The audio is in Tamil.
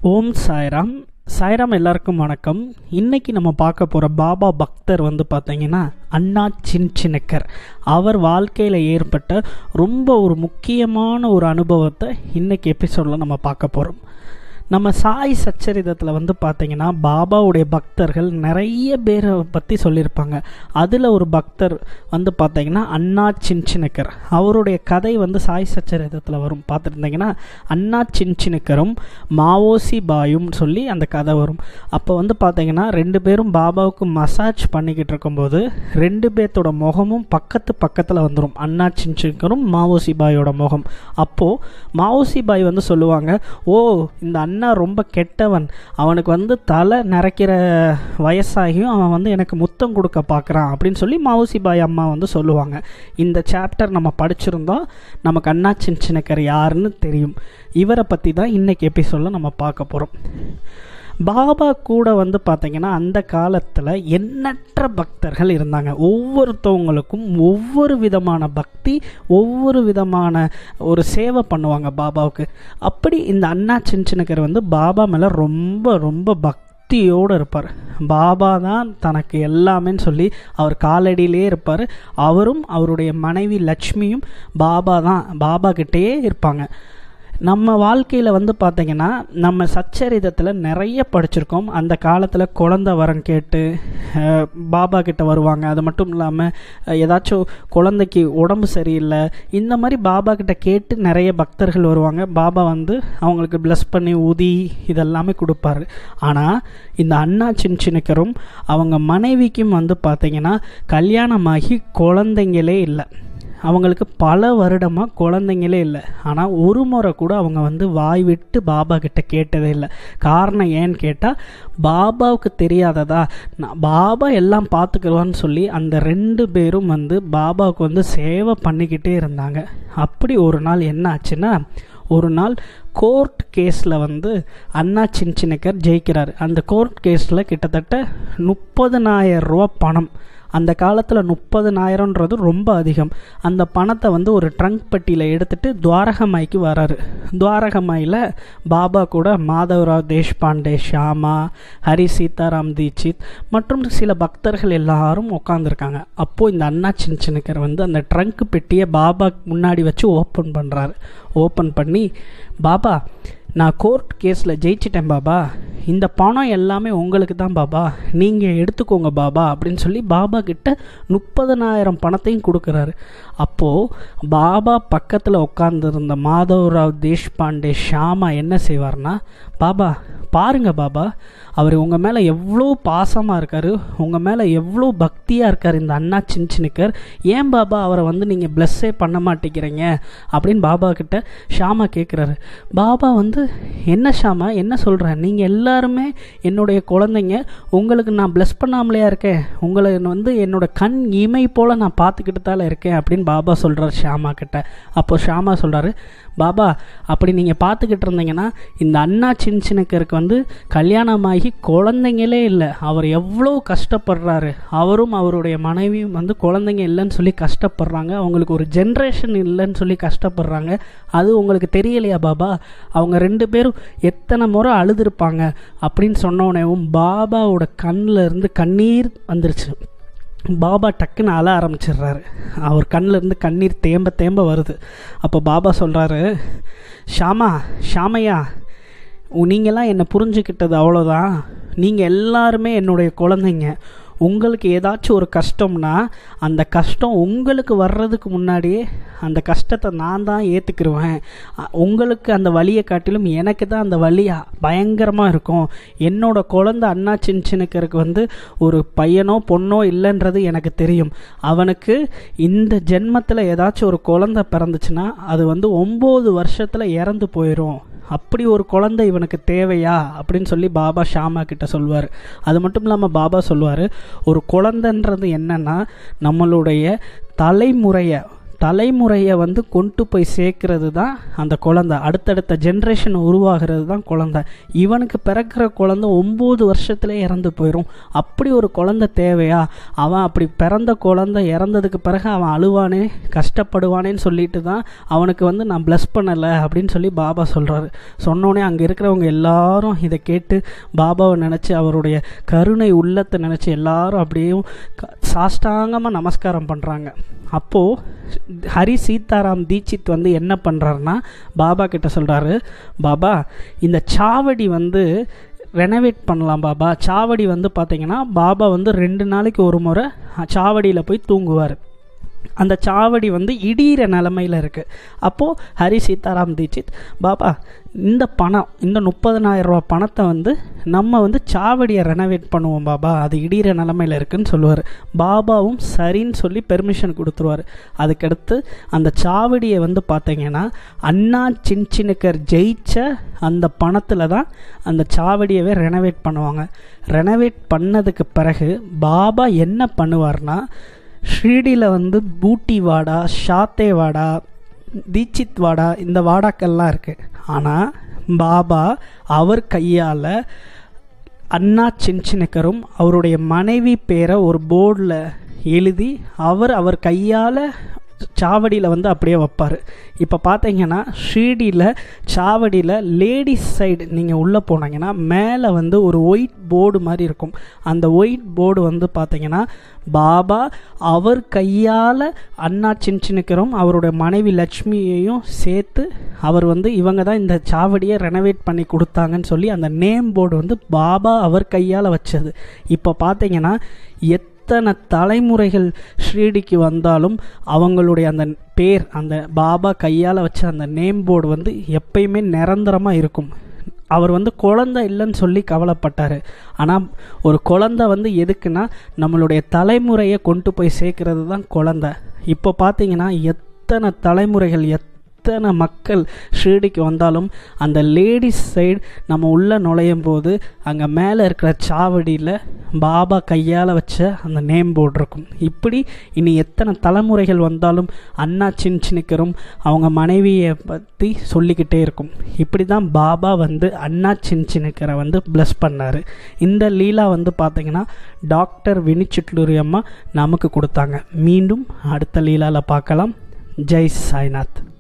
ஓம் சாய்ராம் சாய்ராம் எல்லாருக்கும் வணக்கம் இன்னைக்கு நம்ம பார்க்க போகிற பாபா பக்தர் வந்து பார்த்தீங்கன்னா அண்ணா சின்சினக்கர் அவர் வாழ்க்கையில் ஏற்பட்ட ரொம்ப ஒரு முக்கியமான ஒரு அனுபவத்தை இன்னைக்கு எபிசோடில் நம்ம பார்க்க போகிறோம் நம்ம சாய் சச்சரிதத்தில் வந்து பார்த்தீங்கன்னா பாபாவுடைய பக்தர்கள் நிறைய பேரை பற்றி சொல்லியிருப்பாங்க அதில் ஒரு பக்தர் வந்து பார்த்தீங்கன்னா அண்ணா சின்சினக்கர் அவருடைய கதை வந்து சாய் சச்சரிதத்தில் வரும் பார்த்துருந்தீங்கன்னா அண்ணா சின்சினக்கரும் மாவோசி பாயும் சொல்லி அந்த கதை வரும் அப்போ வந்து பார்த்தீங்கன்னா ரெண்டு பேரும் பாபாவுக்கு மசாஜ் பண்ணிக்கிட்டு இருக்கும்போது ரெண்டு பேர்த்தோட முகமும் பக்கத்து பக்கத்தில் வந்துடும் அண்ணா சின்சினக்கரும் மாவோசி பாயோட முகம் அப்போது மாவோசி பாய் வந்து சொல்லுவாங்க ஓ இந்த அண்ணா ரொம்ப கெட்டவன் அவனுக்கு வந்து தலை நிறைக்கிற வயசாகியும் அவன் வந்து எனக்கு முத்தம் கொடுக்க பார்க்குறான் அப்படின்னு சொல்லி மாவுசி பாய் அம்மா வந்து சொல்லுவாங்க இந்த சாப்டர் நம்ம படிச்சிருந்தோம் நமக்கு அண்ணா சின்சினக்கர் யாருன்னு தெரியும் இவரை பற்றி தான் இன்றைக்கி எபிசோடில் நம்ம பார்க்க போகிறோம் பாபா கூட வந்து பார்த்திங்கன்னா அந்த காலத்தில் எண்ணற்ற பக்தர்கள் இருந்தாங்க ஒவ்வொருத்தவங்களுக்கும் ஒவ்வொரு விதமான பக்தி ஒவ்வொரு விதமான ஒரு சேவை பண்ணுவாங்க பாபாவுக்கு அப்படி இந்த அண்ணா சின்சினக்கர் வந்து பாபா மேலே ரொம்ப ரொம்ப பக்தி பக்தியோடு இருப்பார் பாபா தான் தனக்கு எல்லாமேன்னு சொல்லி அவர் காலடியிலே இருப்பார் அவரும் அவருடைய மனைவி லக்ஷ்மியும் பாபா தான் பாபா கிட்டேயே இருப்பாங்க நம்ம வாழ்க்கையில் வந்து பார்த்திங்கன்னா நம்ம சச்சரிதத்தில் நிறைய படிச்சிருக்கோம் அந்த காலத்தில் குழந்த வரம் கேட்டு பாபா கிட்ட வருவாங்க அது மட்டும் இல்லாமல் ஏதாச்சும் குழந்தைக்கு உடம்பு சரியில்லை இந்த மாதிரி பாபா கிட்ட கேட்டு நிறைய பக்தர்கள் வருவாங்க பாபா வந்து அவங்களுக்கு ப்ளஸ் பண்ணி ஊதி இதெல்லாமே கொடுப்பாரு ஆனால் இந்த அண்ணா சின்சினக்கரும் அவங்க மனைவிக்கும் வந்து பார்த்திங்கன்னா கல்யாணமாகி குழந்தைங்களே இல்லை அவங்களுக்கு பல வருடமாக குழந்தைங்களே இல்லை ஆனால் ஒரு முறை கூட அவங்க வந்து வாய் விட்டு பாபா கிட்ட கேட்டதே இல்லை காரணம் ஏன்னு கேட்டால் பாபாவுக்கு தெரியாததா பாபா எல்லாம் பார்த்துக்குருவான்னு சொல்லி அந்த ரெண்டு பேரும் வந்து பாபாவுக்கு வந்து சேவை பண்ணிக்கிட்டே இருந்தாங்க அப்படி ஒரு நாள் என்ன ஆச்சுன்னா ஒரு நாள் கோர்ட் கேஸில் வந்து அண்ணா சின்சினக்கர் ஜெயிக்கிறார் அந்த கோர்ட் கேஸில் கிட்டத்தட்ட முப்பதனாயிரம் ரூபா பணம் அந்த காலத்தில் முப்பதுனாயிரம்ன்றது ரொம்ப அதிகம் அந்த பணத்தை வந்து ஒரு ட்ரங்க் பெட்டியில் எடுத்துகிட்டு துவாரகமாய்க்கு வராரு துவாரகமாயில் பாபா கூட மாதவராவ் தேஷ்பாண்டே ஷாமா ஹரி சீதாராம் தீட்சித் மற்றும் சில பக்தர்கள் எல்லாரும் உட்காந்துருக்காங்க அப்போது இந்த அண்ணா சின்சினக்கர் வந்து அந்த ட்ரங்க் பெட்டியை பாபா முன்னாடி வச்சு ஓப்பன் பண்ணுறாரு ஓப்பன் பண்ணி பாபா நான் கோர்ட் கேஸில் ஜெயிச்சிட்டேன் பாபா இந்த பணம் எல்லாமே உங்களுக்கு தான் பாபா நீங்கள் எடுத்துக்கோங்க பாபா அப்படின்னு சொல்லி பாபா கிட்ட முப்பதனாயிரம் பணத்தையும் கொடுக்குறாரு அப்போது பாபா பக்கத்தில் உட்காந்துருந்த மாதவராவ் தேஷ்பாண்டே ஷாமா என்ன செய்வார்னா பாபா பாருங்க பாபா அவர் உங்கள் மேலே எவ்வளோ பாசமாக இருக்கார் உங்கள் மேலே எவ்வளோ பக்தியாக இருக்கார் இந்த அண்ணா சின்சினுக்கர் ஏன் பாபா அவரை வந்து நீங்கள் ப்ளஸ்ஸே பண்ண மாட்டேங்கிறீங்க அப்படின்னு பாபா கிட்ட ஷாமா கேட்குறாரு பாபா வந்து என்ன ஷாமா என்ன சொல்கிறேன் நீங்கள் எல்லாருமே என்னுடைய குழந்தைங்க உங்களுக்கு நான் ப்ளஸ் பண்ணாமலையா இருக்கேன் உங்களை வந்து என்னோட கண் இமை போல் நான் பார்த்துக்கிட்டு தான் இருக்கேன் அப்படின்னு பாபா சொல்கிறார் ஷாமா கிட்ட அப்போ ஷாமா சொல்கிறாரு பாபா அப்படி நீங்கள் பார்த்துக்கிட்டு இருந்தீங்கன்னா இந்த அண்ணா சின்சினக்கருக்கு வந்து கல்யாணமாகி குழந்தைங்களே இல்லை அவர் எவ்வளோ கஷ்டப்படுறாரு அவரும் அவருடைய மனைவியும் வந்து குழந்தைங்க இல்லைன்னு சொல்லி கஷ்டப்படுறாங்க அவங்களுக்கு ஒரு ஜென்ரேஷன் இல்லைன்னு சொல்லி கஷ்டப்படுறாங்க அது உங்களுக்கு தெரியலையா பாபா அவங்க ரெண்டு பேரும் எத்தனை முறை அழுதுருப்பாங்க அப்படின்னு சொன்னோடனேவும் பாபாவோட கண்ணில் இருந்து கண்ணீர் வந்துருச்சு பாபா டக்குன்னு அழ ஆரம்பிச்சிடுறாரு அவர் கண்ணிலேருந்து கண்ணீர் தேம்ப தேம்ப வருது அப்போ பாபா சொல்கிறாரு ஷாமா ஷாமையா நீங்கள்லாம் என்னை புரிஞ்சுக்கிட்டது அவ்வளோதான் நீங்கள் எல்லாருமே என்னுடைய குழந்தைங்க உங்களுக்கு ஏதாச்சும் ஒரு கஷ்டம்னா அந்த கஷ்டம் உங்களுக்கு வர்றதுக்கு முன்னாடியே அந்த கஷ்டத்தை நான் தான் ஏற்றுக்கிருவேன் உங்களுக்கு அந்த வழியை காட்டிலும் எனக்கு தான் அந்த வழி பயங்கரமாக இருக்கும் என்னோட குழந்த அண்ணா சின்சினுக்கருக்கு வந்து ஒரு பையனோ பொண்ணோ இல்லைன்றது எனக்கு தெரியும் அவனுக்கு இந்த ஜென்மத்தில் ஏதாச்சும் ஒரு குழந்த பிறந்துச்சுன்னா அது வந்து ஒம்பது வருஷத்தில் இறந்து போயிடும் அப்படி ஒரு குழந்தை இவனுக்கு தேவையா அப்படின்னு சொல்லி பாபா ஷாமா கிட்ட சொல்லுவார் அது மட்டும் இல்லாமல் பாபா சொல்லுவார் ஒரு குழந்தைன்றது என்னன்னா நம்மளுடைய தலைமுறையை தலைமுறையை வந்து கொண்டு போய் சேர்க்கறது தான் அந்த குழந்தை அடுத்தடுத்த ஜென்ரேஷன் உருவாகிறது தான் குழந்தை இவனுக்கு பிறக்கிற குழந்தை ஒம்பது வருஷத்துல இறந்து போயிடும் அப்படி ஒரு குழந்தை தேவையா அவன் அப்படி பிறந்த குழந்தை இறந்ததுக்கு பிறகு அவன் அழுவானே கஷ்டப்படுவானேன்னு சொல்லிட்டு தான் அவனுக்கு வந்து நான் ப்ளஸ் பண்ணலை அப்படின்னு சொல்லி பாபா சொல்கிறாரு சொன்னோடனே அங்கே இருக்கிறவங்க எல்லாரும் இதை கேட்டு பாபாவை நினச்சி அவருடைய கருணை உள்ளத்தை நினச்சி எல்லாரும் அப்படியே சாஷ்டாங்கமாக நமஸ்காரம் பண்ணுறாங்க அப்போது ஹரி சீதாராம் தீட்சித் வந்து என்ன பண்ணுறாருன்னா பாபா கிட்ட சொல்கிறாரு பாபா இந்த சாவடி வந்து ரெனோவேட் பண்ணலாம் பாபா சாவடி வந்து பார்த்தீங்கன்னா பாபா வந்து ரெண்டு நாளைக்கு ஒரு முறை சாவடியில் போய் தூங்குவார் அந்த சாவடி வந்து இடிகிற நிலமையில் இருக்குது அப்போது ஹரி சீதாராம் தீட்சித் பாபா இந்த பணம் இந்த முப்பதனாயிரம் ரூபா பணத்தை வந்து நம்ம வந்து சாவடியை ரெனோவேட் பண்ணுவோம் பாபா அது இடிகிற நிலமையில் இருக்குன்னு சொல்லுவார் பாபாவும் சரின்னு சொல்லி பெர்மிஷன் கொடுத்துருவார் அதுக்கடுத்து அந்த சாவடியை வந்து பார்த்தீங்கன்னா அண்ணா சின்சினுக்கர் ஜெயிச்ச அந்த பணத்தில் தான் அந்த சாவடியவே ரெனோவேட் பண்ணுவாங்க ரெனோவேட் பண்ணதுக்கு பிறகு பாபா என்ன பண்ணுவார்னா ஷீடியில் வந்து பூட்டி வாடா ஷாத்தே வாடா தீட்சித் வாடா இந்த வாடாக்கள்லாம் இருக்குது ஆனால் பாபா அவர் கையால் அண்ணா சின்சினக்கரும் அவருடைய மனைவி பேரை ஒரு போர்டில் எழுதி அவர் அவர் கையால் சாவடியில் வந்து அப்படியே வைப்பார் இப்போ பார்த்தீங்கன்னா ஷீடியில் சாவடியில் லேடிஸ் சைடு நீங்கள் உள்ளே போனீங்கன்னா மேலே வந்து ஒரு ஒயிட் போர்டு மாதிரி இருக்கும் அந்த ஒயிட் போர்டு வந்து பார்த்தீங்கன்னா பாபா அவர் கையால் அண்ணா சின்சினுக்கரும் அவருடைய மனைவி லட்சுமியையும் சேர்த்து அவர் வந்து இவங்க தான் இந்த சாவடியை ரெனோவேட் பண்ணி கொடுத்தாங்கன்னு சொல்லி அந்த நேம் போர்டு வந்து பாபா அவர் கையால் வச்சது இப்போ பார்த்தீங்கன்னா எத் எத்தனை தலைமுறைகள் ஷீரடிக்கு வந்தாலும் அவங்களுடைய அந்த பேர் அந்த பாபா கையால் வச்ச அந்த நேம் போர்டு வந்து எப்பயுமே நிரந்தரமாக இருக்கும் அவர் வந்து குழந்தை இல்லைன்னு சொல்லி கவலைப்பட்டார் ஆனால் ஒரு குழந்தை வந்து எதுக்குன்னா நம்மளுடைய தலைமுறையை கொண்டு போய் சேர்க்கறது தான் குழந்தை இப்போ பார்த்தீங்கன்னா எத்தனை தலைமுறைகள் எத் எத்தனை மக்கள் ஷீரடிக்கு வந்தாலும் அந்த லேடிஸ் சைடு நம்ம உள்ளே நுழையும் போது அங்கே மேலே இருக்கிற சாவடியில் பாபா கையால் வச்ச அந்த நேம் போர்டு இருக்கும் இப்படி இனி எத்தனை தலைமுறைகள் வந்தாலும் அண்ணா சின்சினிக்கரும் அவங்க மனைவியை பற்றி சொல்லிக்கிட்டே இருக்கும் இப்படி தான் பாபா வந்து அண்ணா சின்சினிக்கரை வந்து ப்ளஸ் பண்ணார் இந்த லீலா வந்து பார்த்திங்கன்னா டாக்டர் வினிச்சிட்லூரி அம்மா நமக்கு கொடுத்தாங்க மீண்டும் அடுத்த லீலாவில் பார்க்கலாம் ஜெய் சாய்நாத்